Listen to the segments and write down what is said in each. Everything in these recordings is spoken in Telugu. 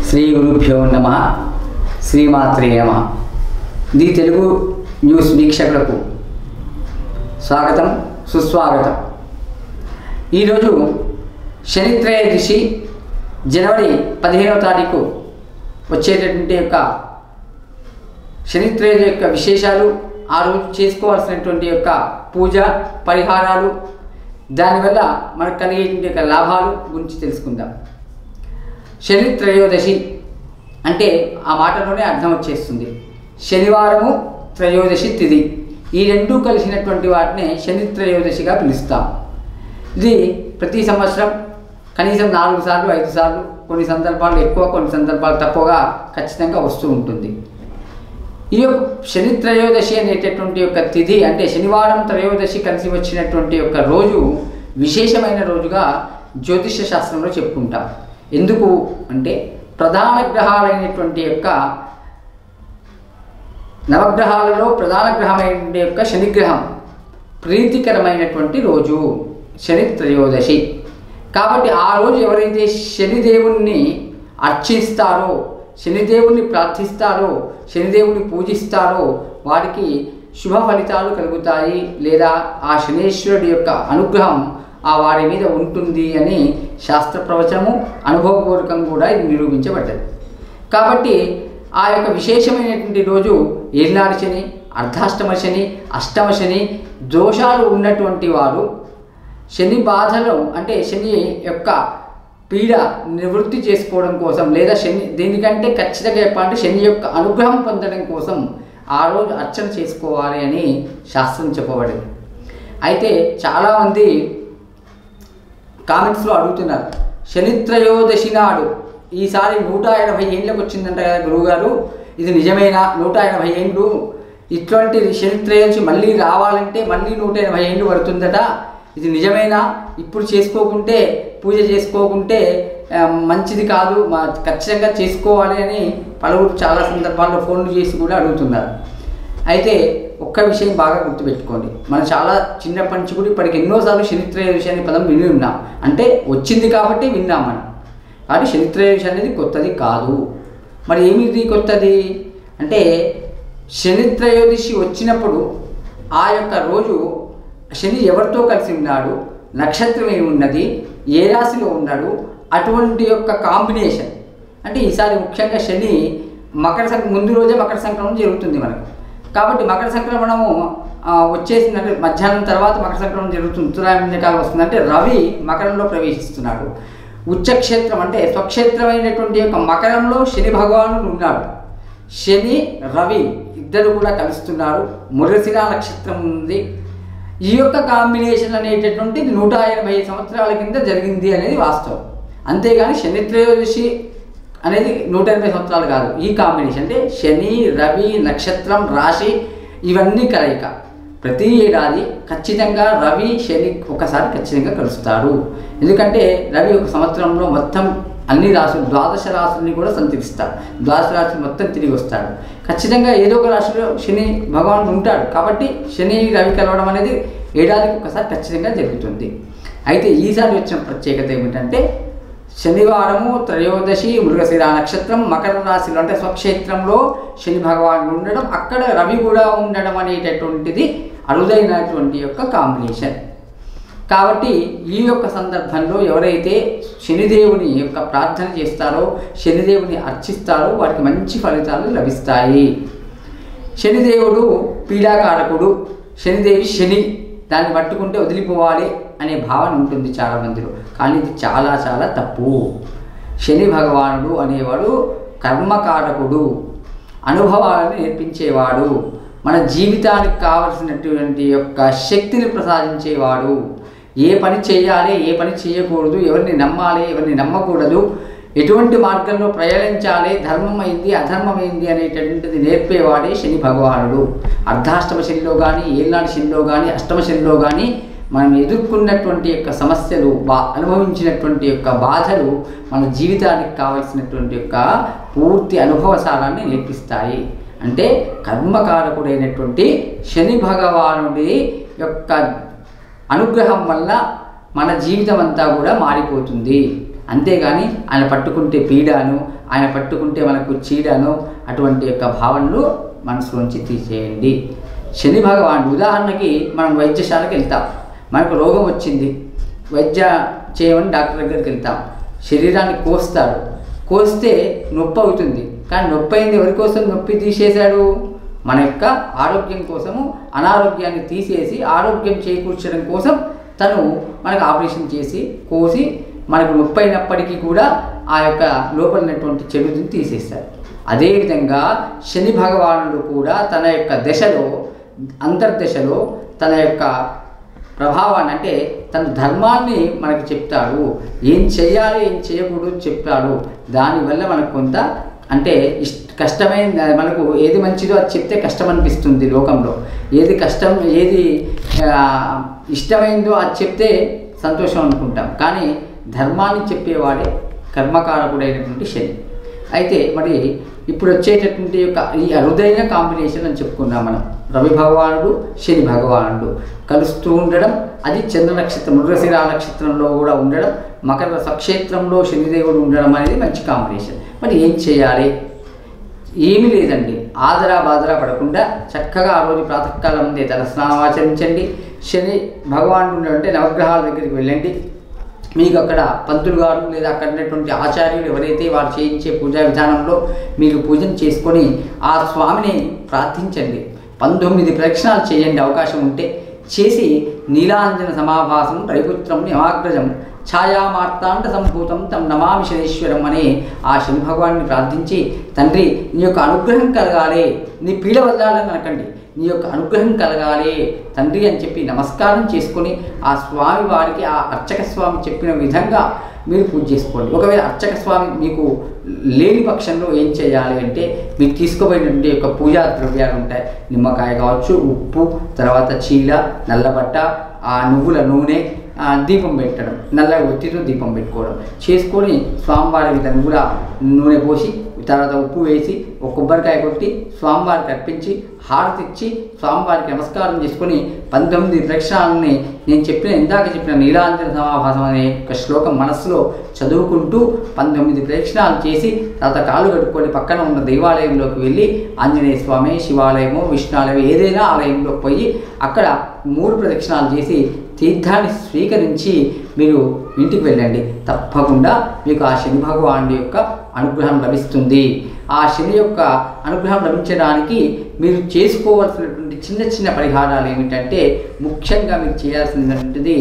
శ్రీ గురుభ్యో నమ శ్రీమాత్రే నమ ది తెలుగు న్యూస్ వీక్షకులకు స్వాగతం సుస్వాగతం ఈరోజు శనిత్రయోదశి జనవరి పదిహేనవ తారీఖు వచ్చేటటువంటి యొక్క శనిత్రయోదశి యొక్క విశేషాలు ఆ రోజు చేసుకోవాల్సినటువంటి యొక్క పూజ పరిహారాలు దానివల్ల మనకు కలిగేటువంటి యొక్క లాభాలు గురించి తెలుసుకుందాం శని త్రయోదశి అంటే ఆ మాటలోనే అర్థం వచ్చేస్తుంది శనివారము త్రయోదశి తిథి ఈ రెండూ కలిసినటువంటి వాటిని శని త్రయోదశిగా పిలుస్తాం ఇది ప్రతి సంవత్సరం కనీసం నాలుగు సార్లు ఐదు సార్లు కొన్ని సందర్భాలు ఎక్కువ కొన్ని సందర్భాలు తక్కువగా ఖచ్చితంగా వస్తూ ఉంటుంది ఈ యొక్క శని త్రయోదశి అనేటటువంటి యొక్క తిథి అంటే శనివారం త్రయోదశి కలిసి వచ్చినటువంటి యొక్క రోజు విశేషమైన రోజుగా జ్యోతిష శాస్త్రంలో చెప్పుకుంటాం ఎందుకు అంటే ప్రధాన గ్రహాలైనటువంటి యొక్క నవగ్రహాలలో ప్రధాన గ్రహమైన యొక్క శనిగ్రహం ప్రీతికరమైనటువంటి రోజు శని త్రయోదశి కాబట్టి ఆ రోజు ఎవరైతే శనిదేవుణ్ణి అర్చిస్తారో శనిదేవుణ్ణి ప్రార్థిస్తారో శనిదేవుని పూజిస్తారో వారికి శుభ ఫలితాలు కలుగుతాయి లేదా ఆ శనేశ్వరుడి యొక్క అనుగ్రహం ఆ వారి మీద ఉంటుంది అని శాస్త్ర ప్రవచనము అనుభవపూర్వకం కూడా ఇది నిరూపించబడ్డది కాబట్టి ఆ యొక్క విశేషమైనటువంటి రోజు ఏళ్ళనాడు శని అర్ధాష్టమ శని అష్టమ శని దోషాలు ఉన్నటువంటి వారు శని బాధలు అంటే శని యొక్క పీడ నివృత్తి చేసుకోవడం కోసం లేదా శని దీనికంటే ఖచ్చితంగా చెప్పాలంటే శని యొక్క అనుగ్రహం పొందడం కోసం ఆ రోజు అర్చన చేసుకోవాలి అని శాస్త్రం చెప్పబడింది అయితే చాలామంది కామెంట్స్లో అడుగుతున్నారు శనిత్రయోదశి నాడు ఈసారి నూట ఎనభై ఏళ్ళకి వచ్చిందంట కదా గురువుగారు ఇది నిజమేనా నూట ఎనభై ఏళ్ళు ఇటువంటి శనిత్రయోదశి మళ్ళీ రావాలంటే మళ్ళీ నూట ఎనభై ఏళ్ళు పడుతుందట ఇది నిజమేనా ఇప్పుడు చేసుకోకుంటే పూజ చేసుకోకుంటే ఆ, మంచిది కాదు మా ఖచ్చితంగా చేసుకోవాలి అని పలువురు చాలా సందర్భాల్లో ఫోన్లు చేసి కూడా అడుగుతున్నారు అయితే ఒక్క విషయం బాగా గుర్తుపెట్టుకోండి మనం చాలా చిన్నప్పటి నుంచి కూడా ఇప్పటికి ఎన్నోసార్లు శనిత్రయోదశి అనే పదం విని ఉన్నాం అంటే వచ్చింది కాబట్టి విన్నాం మనం కాబట్టి శనిత్రయోదశి అనేది కొత్తది కాదు మరి ఏమిది కొత్తది అంటే శనిత్రయోదశి వచ్చినప్పుడు ఆ యొక్క రోజు శని ఎవరితో కలిసి ఉన్నాడు నక్షత్రం ఏమి ఉన్నది ఏ రాశిలో ఉన్నాడు అటువంటి యొక్క కాంబినేషన్ అంటే ఈసారి ముఖ్యంగా శని మకర సంక్ర ముందు రోజే మకర సంక్రమణం జరుగుతుంది మనకు కాబట్టి మకర సంక్రమణము ఆ, వచ్చేసిందంటే మధ్యాహ్నం తర్వాత మకర సంక్రమణం జరుగుతుంది ఉత్తరాయణ వస్తుంది అంటే రవి మకరంలో ప్రవేశిస్తున్నాడు ఉచ్చక్షేత్రం అంటే స్వక్షేత్రమైనటువంటి యొక్క మకరంలో శని భగవానుడు ఉన్నాడు శని రవి ఇద్దరు కూడా కలుస్తున్నారు మురసిర నక్షత్రం ఉంది ఈ యొక్క కాంబినేషన్ అనేటటువంటిది నూట ఎనభై సంవత్సరాల కింద జరిగింది అనేది వాస్తవం అంతేగాని శని త్రయోదశి అనేది నూట ఎనభై సంవత్సరాలు కాదు ఈ కాంబినేషన్ అంటే శని రవి నక్షత్రం రాశి ఇవన్నీ కలయిక ప్రతి ఏడాది ఖచ్చితంగా రవి శని ఒకసారి ఖచ్చితంగా కలుస్తారు ఎందుకంటే రవి ఒక సంవత్సరంలో మొత్తం అన్ని రాశులు ద్వాదశ రాశుల్ని కూడా సంతరిస్తాడు ద్వాదశ రాశులు మొత్తం తిరిగి వస్తాడు ఖచ్చితంగా ఏదో ఒక రాశిలో శని భగవానుడు ఉంటాడు కాబట్టి శని రవి కలవడం అనేది ఏడాదికి ఒకసారి ఖచ్చితంగా జరుగుతుంది అయితే ఈసారి వచ్చిన ప్రత్యేకత ఏమిటంటే శనివారము త్రయోదశి మృగశిర నక్షత్రం మకర రాశిలో అంటే స్వక్షేత్రంలో శని భగవానుడు ఉండడం అక్కడ రవి కూడా ఉండడం అనేటటువంటిది అరుదైనటువంటి యొక్క కాంబినేషన్ కాబట్టి ఈ యొక్క సందర్భంలో ఎవరైతే శనిదేవుని యొక్క ప్రార్థన చేస్తారో శనిదేవుని అర్చిస్తారో వారికి మంచి ఫలితాలు లభిస్తాయి శనిదేవుడు పీడాకారకుడు శనిదేవి శని దాన్ని పట్టుకుంటే వదిలిపోవాలి అనే భావన ఉంటుంది చాలా మందిలో కానీ ఇది చాలా చాలా తప్పు శని భగవానుడు అనేవాడు కర్మకారకుడు అనుభవాలను నేర్పించేవాడు మన జీవితానికి కావలసినటువంటి యొక్క శక్తిని ప్రసాదించేవాడు ఏ పని చేయాలి ఏ పని చేయకూడదు ఎవరిని నమ్మాలి ఎవరిని నమ్మకూడదు ఎటువంటి మార్గంలో ప్రయాణించాలి ధర్మమైంది అధర్మమైంది అనేటటువంటిది నేర్పేవాడే శని భగవానుడు అర్ధాష్టమ శనిలో కానీ ఏళ్ళనాటి శనిలో కానీ అష్టమ శనిలో కానీ మనం ఎదుర్కొన్నటువంటి యొక్క సమస్యలు బా అనుభవించినటువంటి యొక్క బాధలు మన జీవితానికి కావలసినటువంటి యొక్క పూర్తి అనుభవ సారాన్ని నేర్పిస్తాయి అంటే కర్మకారకుడైనటువంటి శని భగవానుడి యొక్క అనుగ్రహం వల్ల మన జీవితం అంతా కూడా మారిపోతుంది అంతేగాని ఆయన పట్టుకుంటే పీడాను ఆయన పట్టుకుంటే మనకు చీడను అటువంటి యొక్క భావనలు మనసులోంచి తీసేయండి శని భగవానుడు ఉదాహరణకి మనం వైద్యశాలకు వెళ్తాం మనకు రోగం వచ్చింది వైద్య చేయమని డాక్టర్ దగ్గరికి వెళ్తాం శరీరాన్ని కోస్తాడు కోస్తే నొప్పి అవుతుంది కానీ నొప్పి అయింది ఎవరి కోసం నొప్పి తీసేశాడు మన యొక్క ఆరోగ్యం కోసము అనారోగ్యాన్ని తీసేసి ఆరోగ్యం చేకూర్చడం కోసం తను మనకు ఆపరేషన్ చేసి కోసి మనకు నొప్పి అయినప్పటికీ కూడా ఆ యొక్క లోపల ఉన్నటువంటి చెడుని తీసేస్తాడు అదేవిధంగా శని భగవానుడు కూడా తన యొక్క దశలో అంతర్దశలో తన యొక్క ప్రభావాన్ని అంటే తన ధర్మాన్ని మనకు చెప్తాడు ఏం చేయాలి ఏం చేయకూడదు చెప్తాడు దానివల్ల మనకు కొంత అంటే ఇష్ట కష్టమైన మనకు ఏది మంచిదో అది చెప్తే కష్టం అనిపిస్తుంది లోకంలో ఏది కష్టం ఏది ఆ, ఇష్టమైందో అది చెప్తే సంతోషం అనుకుంటాం కానీ ధర్మాన్ని చెప్పేవాడే కర్మకారకుడైనటువంటి శని అయితే మరి ఇప్పుడు వచ్చేటటువంటి యొక్క ఈ అరుదైన కాంబినేషన్ అని చెప్పుకున్నాం మనం రవి భగవానుడు శని భగవానుడు కలుస్తూ ఉండడం అది చంద్ర నక్షత్రం మృగశిరా నక్షత్రంలో కూడా ఉండడం మకర సక్షేత్రంలో శనిదేవుడు ఉండడం అనేది మంచి కాంబినేషన్ మరి ఏం చేయాలి ఏమీ లేదండి ఆదరా బాదరా పడకుండా చక్కగా ఆ రోజు ప్రాతకాలం ముందే తలస్నానం ఆచరించండి శని భగవానుడు అంటే నవగ్రహాల దగ్గరికి వెళ్ళండి మీకు అక్కడ పంతులు గారు లేదా అక్కడ ఉన్నటువంటి ఆచార్యులు ఎవరైతే వారు చేయించే పూజా విధానంలో మీరు పూజను చేసుకొని ఆ స్వామిని ప్రార్థించండి పంతొమ్మిది ప్రదక్షిణాలు చేయండి అవకాశం ఉంటే చేసి నీలాంజన సమాభాసం రైపుత్రం యమాగ్రజం ఛాయామార్తాండ సంభూతం తం నమామి శనేశ్వరం అనే ఆ శని భగవాన్ని ప్రార్థించి తండ్రి నీ యొక్క అనుగ్రహం కలగాలి నీ పీడ వదలాలని అనకండి నీ యొక్క అనుగ్రహం కలగాలి తండ్రి అని చెప్పి నమస్కారం చేసుకొని ఆ స్వామి వారికి ఆ అర్చక స్వామి చెప్పిన విధంగా మీరు పూజ చేసుకోండి ఒకవేళ అర్చక స్వామి మీకు లేని పక్షంలో ఏం చేయాలి అంటే మీరు తీసుకోబోయినటువంటి యొక్క పూజా ద్రవ్యాలు ఉంటాయి నిమ్మకాయ కావచ్చు ఉప్పు తర్వాత చీల నల్లబట్ట ఆ నువ్వుల నూనె ఆ, దీపం పెట్టడం నల్ల ఒత్తితో దీపం పెట్టుకోవడం చేసుకొని స్వామివారి మీద నువ్వుల నూనె పోసి తర్వాత ఉప్పు వేసి ఒక కొబ్బరికాయ కొట్టి స్వామివారికి అర్పించి హారతి ఇచ్చి స్వామివారికి నమస్కారం చేసుకొని పంతొమ్మిది ప్రక్షాలని నేను చెప్పిన ఇందాక చెప్పిన నీలాంజన సమాభాసం అనే ఒక శ్లోకం మనస్సులో చదువుకుంటూ పంతొమ్మిది ప్రదక్షిణాలు చేసి తర్వాత కాళ్ళు కట్టుకొని పక్కన ఉన్న దేవాలయంలోకి వెళ్ళి ఆంజనేయ స్వామి శివాలయము విష్ణాలయం ఏదైనా ఆలయంలోకి పోయి అక్కడ మూడు ప్రదక్షిణాలు చేసి తీర్థాన్ని స్వీకరించి మీరు ఇంటికి వెళ్ళండి తప్పకుండా మీకు ఆ శని భగవానుడి యొక్క అనుగ్రహం లభిస్తుంది ఆ శని యొక్క అనుగ్రహం లభించడానికి మీరు చేసుకోవాల్సినటువంటి చిన్న చిన్న పరిహారాలు ఏమిటంటే ముఖ్యంగా మీరు చేయాల్సినటువంటిది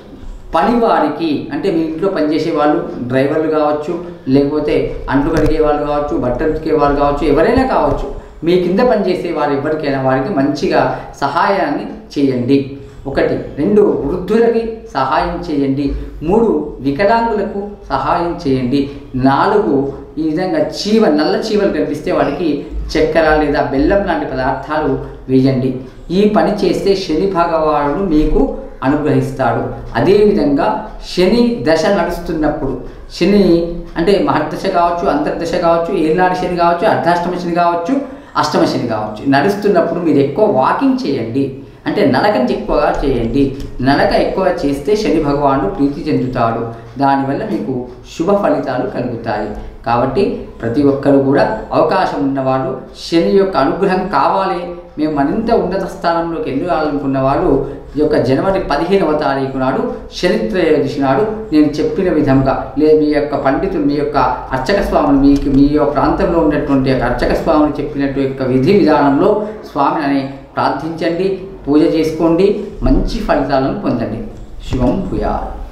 పనివారికి అంటే మీ ఇంట్లో పనిచేసే వాళ్ళు డ్రైవర్లు కావచ్చు లేకపోతే అంట్లు కడిగే వాళ్ళు కావచ్చు బట్టలు ఉతికే వాళ్ళు కావచ్చు ఎవరైనా కావచ్చు మీ కింద పనిచేసే వారు ఎవరికైనా వారికి మంచిగా సహాయాన్ని చేయండి ఒకటి రెండు వృద్ధులకి సహాయం చేయండి మూడు వికలాంగులకు సహాయం చేయండి నాలుగు ఈ విధంగా చీవ నల్ల చీవలు కనిపిస్తే వాటికి చక్కెర లేదా బెల్లం లాంటి పదార్థాలు వేయండి ఈ పని చేస్తే శని భగవానుడు మీకు అనుగ్రహిస్తాడు అదేవిధంగా శని దశ నడుస్తున్నప్పుడు శని అంటే మహర్దశ కావచ్చు అంతర్దశ కావచ్చు ఏనాడు శని కావచ్చు అర్ధాష్టమ శని కావచ్చు అష్టమ శని కావచ్చు నడుస్తున్నప్పుడు మీరు ఎక్కువ వాకింగ్ చేయండి అంటే నడకని ఎక్కువగా చేయండి నడక ఎక్కువ చేస్తే శని భగవానుడు ప్రీతి చెందుతాడు దానివల్ల మీకు శుభ ఫలితాలు కలుగుతాయి కాబట్టి ప్రతి ఒక్కరు కూడా అవకాశం ఉన్నవాళ్ళు శని యొక్క అనుగ్రహం కావాలి మేము మరింత ఉన్నత స్థానంలోకి వెళ్ళాలనుకున్న వాళ్ళు ఈ యొక్క జనవరి పదిహేనవ తారీఖు నాడు శనిత్రయోదశి నాడు నేను చెప్పిన విధంగా లే మీ యొక్క పండితులు మీ యొక్క అర్చక స్వామిని మీకు మీ యొక్క ప్రాంతంలో ఉన్నటువంటి యొక్క అర్చక స్వామిని చెప్పినట్టు యొక్క విధి విధానంలో స్వామిని ప్రార్థించండి పూజ చేసుకోండి మంచి ఫలితాలను పొందండి శివం భూయాలు